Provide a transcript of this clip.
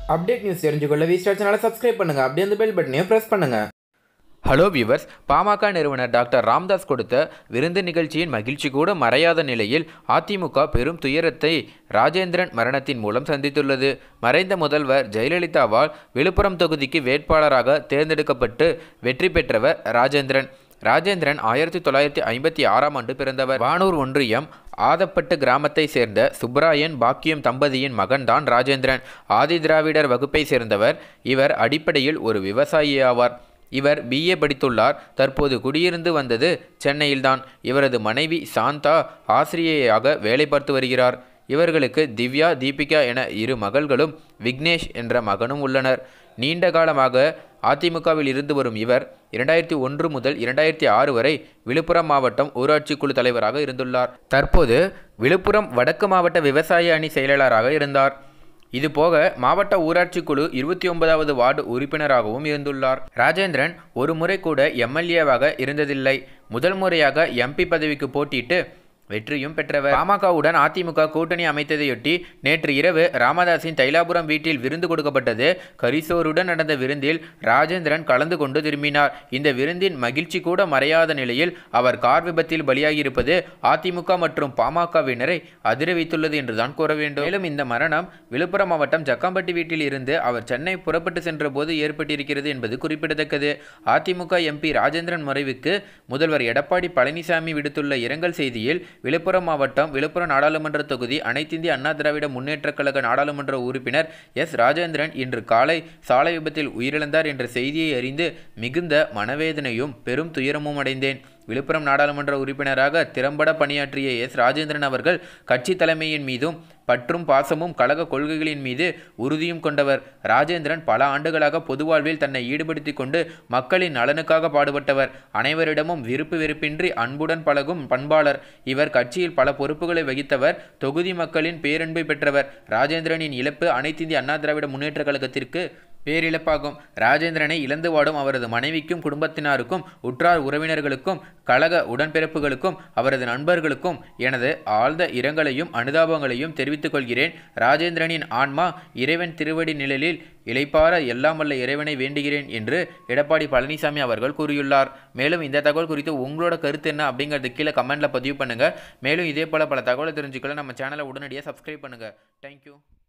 update news தெரிஞ்சுக்கொள்ள V star சேனலை subscribe பண்ணுங்கள் அப்படியே அந்த பெல் பட்டனையும் ப்ரெஸ் பண்ணுங்கள் ஹலோ வியூவர்ஸ் பாமக நிறுவனர் டாக்டர் ராம்தாஸ் கொடுத்த விருந்து நிகழ்ச்சியின் மகிழ்ச்சி கூட மறையாத நிலையில் அதிமுக பெரும் துயரத்தை ராஜேந்திரன் மரணத்தின் மூலம் சந்தித்துள்ளது மறைந்த முதல்வர் ஜெயலலிதாவால் விழுப்புரம் தொகுதிக்கு வேட்பாளராக தேர்ந்தெடுக்கப்பட்டு வெற்றி பெற்றவர் ராஜேந்திரன் ராஜேந்திரன் ஆயிரத்தி தொள்ளாயிரத்தி ஐம்பத்தி ஆறாம் ஆண்டு பிறந்தவர் வானூர் ஒன்றியம் ஆதப்பட்டு கிராமத்தை சேர்ந்த சுப்பராயன் பாக்கியம் தம்பதியின் மகன்தான் ராஜேந்திரன் ஆதி திராவிடர் வகுப்பை சேர்ந்தவர் இவர் அடிப்படையில் ஒரு விவசாயி ஆவார் இவர் பிஏ படித்துள்ளார் தற்போது குடியிருந்து வந்தது சென்னையில்தான் இவரது மனைவி சாந்தா ஆசிரியையாக வேலை பார்த்து வருகிறார் இவர்களுக்கு திவ்யா தீபிகா என இரு மகள்களும் விக்னேஷ் என்ற மகனும் உள்ளனர் நீண்ட காலமாக அதிமுகவில் இருந்து வரும் இவர் இரண்டாயிரத்தி ஒன்று முதல் இரண்டாயிரத்தி ஆறு வரை விழுப்புரம் மாவட்டம் ஊராட்சி குழு தலைவராக இருந்துள்ளார் தற்போது விழுப்புரம் வடக்கு மாவட்ட விவசாய அணி செயலாளராக இருந்தார் இதுபோக மாவட்ட ஊராட்சி குழு இருபத்தி ஒன்பதாவது வார்டு உறுப்பினராகவும் இருந்துள்ளார் ராஜேந்திரன் ஒரு முறை கூட எம்எல்ஏவாக இருந்ததில்லை முதல் முறையாக எம்பி பதவிக்கு போட்டியிட்டு வெற்றியும் பெற்றவர் பாமகவுடன் அதிமுக கூட்டணி அமைத்ததையொட்டி நேற்று இரவு ராமதாஸின் தைலாபுரம் வீட்டில் விருந்து கொடுக்கப்பட்டது கரிசோருடன் நடந்த விருந்தில் ராஜேந்திரன் கலந்து கொண்டு திரும்பினார் இந்த விருந்தின் மகிழ்ச்சி கூட மறையாத நிலையில் அவர் கார் விபத்தில் பலியாகியிருப்பது அதிமுக மற்றும் பாமகவினரை அதிர வைத்துள்ளது என்றுதான் கூற வேண்டும் மேலும் இந்த மரணம் விழுப்புரம் மாவட்டம் ஜக்காம்பட்டி வீட்டில் இருந்து அவர் சென்னை புறப்பட்டு சென்ற போது ஏற்பட்டிருக்கிறது என்பது குறிப்பிடத்தக்கது அதிமுக எம்பி ராஜேந்திரன் மறைவுக்கு முதல்வர் எடப்பாடி பழனிசாமி விடுத்துள்ள இரங்கல் செய்தியில் விழுப்புரம் மாவட்டம் விழுப்புரம் நாடாளுமன்ற தொகுதி அனைத்திந்திய அண்ணா திராவிட முன்னேற்றக் கழக நாடாளுமன்ற உறுப்பினர் எஸ் ராஜேந்திரன் இன்று காலை சாலை விபத்தில் உயிரிழந்தார் என்ற செய்தியை அறிந்து மிகுந்த மனவேதனையும் பெரும் துயரமும் அடைந்தேன் விழுப்புரம் நாடாளுமன்ற உறுப்பினராக திறம்பட பணியாற்றிய எஸ் ராஜேந்திரன் அவர்கள் கட்சி தலைமையின் மீதும் பற்றும் பாசமும் கழக கொள்கைகளின் மீது உறுதியும் கொண்டவர் ராஜேந்திரன் பல ஆண்டுகளாக பொது வாழ்வில் தன்னை ஈடுபடுத்தி கொண்டு மக்களின் நலனுக்காக பாடுபட்டவர் அனைவரிடமும் விருப்பு வெறுப்பின்றி அன்புடன் பழகும் பண்பாளர் இவர் கட்சியில் பல பொறுப்புகளை வகித்தவர் தொகுதி மக்களின் பேரன்பை பெற்றவர் ராஜேந்திரனின் இழப்பு அனைத்திந்திய அண்ணா திராவிட முன்னேற்ற கழகத்திற்கு பேரிழப்பாகும் ராஜேந்திரனை இழந்து வாடும் அவரது மனைவிக்கும் குடும்பத்தினருக்கும் உற்றார் உறவினர்களுக்கும் கழக உடன்பிறப்புகளுக்கும் அவரது நண்பர்களுக்கும் எனது ஆழ்ந்த இரங்கலையும் அனுதாபங்களையும் தெரிவித்துக் கொள்கிறேன் ராஜேந்திரனின் ஆன்மா இறைவன் திருவடி நிழலில் இளைப்பார எல்லாம் வல்ல இறைவனை வேண்டுகிறேன் என்று எடப்பாடி பழனிசாமி அவர்கள் கூறியுள்ளார் மேலும் இந்த தகவல் குறித்து உங்களோட கருத்து என்ன அப்படிங்கிறது கீழே கமெண்ட்ல பதிவு பண்ணுங்க மேலும் இதே போல பல தகவலை தெரிஞ்சுக்கொள்ள நம்ம சேனலை உடனடியாக சப்ஸ்கிரைப் பண்ணுங்க தேங்க்யூ